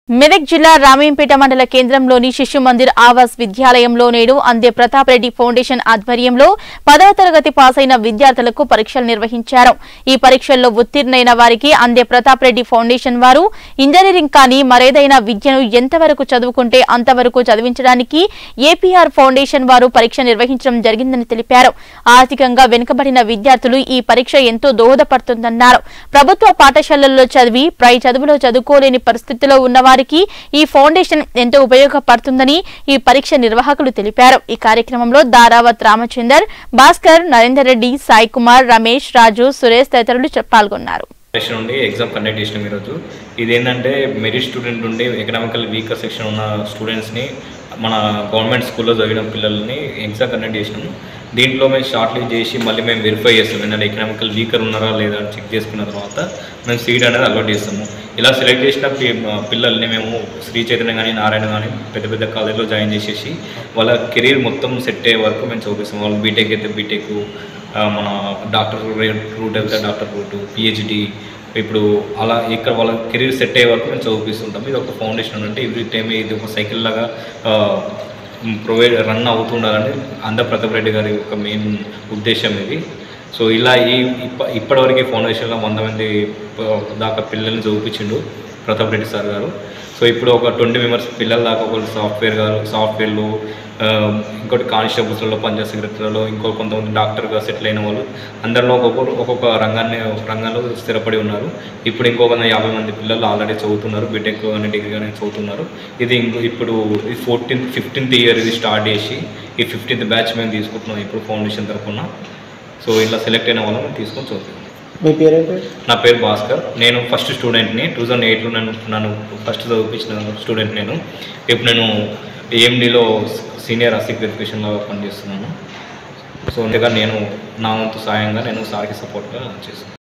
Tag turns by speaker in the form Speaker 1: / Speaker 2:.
Speaker 1: మెదక్ జిల్లా రామేంపేట మండల కేంద్రంలోని శిశు మందిర్ ఆవాస్ విద్యాలయంలో నేడు అందే ప్రతాప్ రెడ్డి ఫౌండేషన్ ఆధ్వర్యంలో పదవ తరగతి పాస్ అయిన విద్యార్థులకు పరీక్షలు నిర్వహించారు ఈ పరీక్షల్లో ఉత్తీర్ణైన వారికి అందే ప్రతాప్ రెడ్డి ఫౌండేషన్ వారు ఇంజనీరింగ్ కానీ మరేదైనా విద్యను ఎంతవరకు చదువుకుంటే అంతవరకు చదివించడానికి ఏపీఆర్ ఫౌండేషన్ వారు పరీక్ష నిర్వహించడం జరిగిందని తెలిపారు ఆర్థికంగా వెనుకబడిన విద్యార్థులు ఈ పరీక్ష ఎంతో దోహదపడుతుందన్నారు ప్రభుత్వ పాఠశాలల్లో చదివి పై చదువులో చదువుకోలేని పరిస్థితిలో ఉన్న వారికి ఈ ఫౌండేషన్ ఎంతో ఉపయోగపడుతుందని ఈ పరీక్ష నిర్వాహకులు తెలిపారు ఈ కార్యక్రమంలో దారావత్ రామచందర్ భాస్కర్ నరేందర్ రెడ్డి సాయి కుమార్ రమేష్ రాజు సురేష్ తదితరులు చె- పాల్గొన్నారు
Speaker 2: సెక్షన్ నుండి ఎగ్జామ్ కండక్ట్ చేసినాం ఈరోజు ఇది ఏంటంటే మెరిట్ స్టూడెంట్ నుండి ఎకనామికల్ వీకర్ సెక్షన్ ఉన్న స్టూడెంట్స్ని మన గవర్నమెంట్ స్కూల్లో చదివిన పిల్లల్ని ఎగ్జామ్ కండక్ట్ చేసినాము దీంట్లో మేము షార్ట్ లిస్ట్ చేసి మళ్ళీ మేము వెరిఫై చేస్తాం ఏంటంటే ఎకనామికల్ వీకర్ ఉన్నారా లేదా అని చెక్ చేసుకున్న తర్వాత మేము సీట్ అనేది అలవాట్ చేస్తాము ఇలా సెలెక్ట్ చేసిన పి- పిల్లల్ని మేము శ్రీ చైతన్య కానీ నారాయణ కానీ పెద్ద పెద్ద కాలేజ్లో జాయిన్ చేసేసి వాళ్ళ కెరీర్ మొత్తం సెట్ అయ్యే వరకు మేము చదివిస్తాం వాళ్ళు బీటెక్ అయితే బీటెక్ ఆ, మన డాక్టర్ రూట్ అయితే డాక్టర్ రూట్ పిహెచ్డి ఇప్పుడు అలా ఇక్కడ వాళ్ళ కెరీర్ సెట్ అయ్యే వరకు మేము చదివిస్తుంటాం ఇది ఒక ఫౌండేషన్ అంటే ఎవ్రీ టైం ఇది ఒక సైకిల్ లాగా ప్రొవైడ్ రన్ అవుతుండాలని అంద ప్రతాప్ రెడ్డి గారి ఒక మెయిన్ ఉద్దేశం ఇది సో ఇలా ఈ ఇప్ప ఇప్పటివరకు ఈ ఫౌండేషన్లో వంద మంది ప- దాకా పిల్లల్ని చదివించిండు ప్రతాప్ రెడ్డి సార్ గారు సో ఇప్పుడు ఒక ట్వంటీ మెంబర్స్ పిల్లల దాకా ఒకరు సాఫ్ట్వేర్ గారు సాఫ్ట్వేర్లు ఆ, ఇంకోటి కానిస్టేబుల్స్లో పంచాయత్ సెక్రటరీలో ఇంకో కొంతమంది డాక్టర్గా సెటిల్ అయిన వాళ్ళు అందరిలో ఒక్కొక్కరు ఒక్కొక్క రంగాన్ని రంగంలో స్థిరపడి ఉన్నారు ఇప్పుడు ఇంకొక యాభై మంది పిల్లలు ఆల్రెడీ చదువుతున్నారు బీటెక్ కానీ డిగ్రీ కానీ చదువుతున్నారు ఇది ఇంకో ఇప్పుడు ఈ ఫోర్టీన్త్ ఫిఫ్టీన్త్ ఇయర్ ఇది స్టార్ట్ చేసి ఈ ఫిఫ్టీన్త్ బ్యాచ్ మేము తీసుకుంటున్నాం ఇప్పుడు ఫౌండేషన్ తరఫున సో ఇలా సెలెక్ట్ అయిన వాళ్ళని తీసుకొని చదువుతున్నాం
Speaker 3: మీ పేరేంటి
Speaker 2: నా పేరు భాస్కర్ నేను ఫస్ట్ స్టూడెంట్ని టూ థౌజండ్ ఎయిట్లో నన్ను నన్ను ఫస్ట్ చదివించిన స్టూడెంట్ నేను ఇప్పుడు నేను ఏఎండిలో సీనియర్ అసిక్ వెరిఫికేషన్లో పనిచేస్తున్నాను సో అందుకని నేను నా వంతు సాయంగా నేను సార్కి సపోర్ట్గా చేస్తాను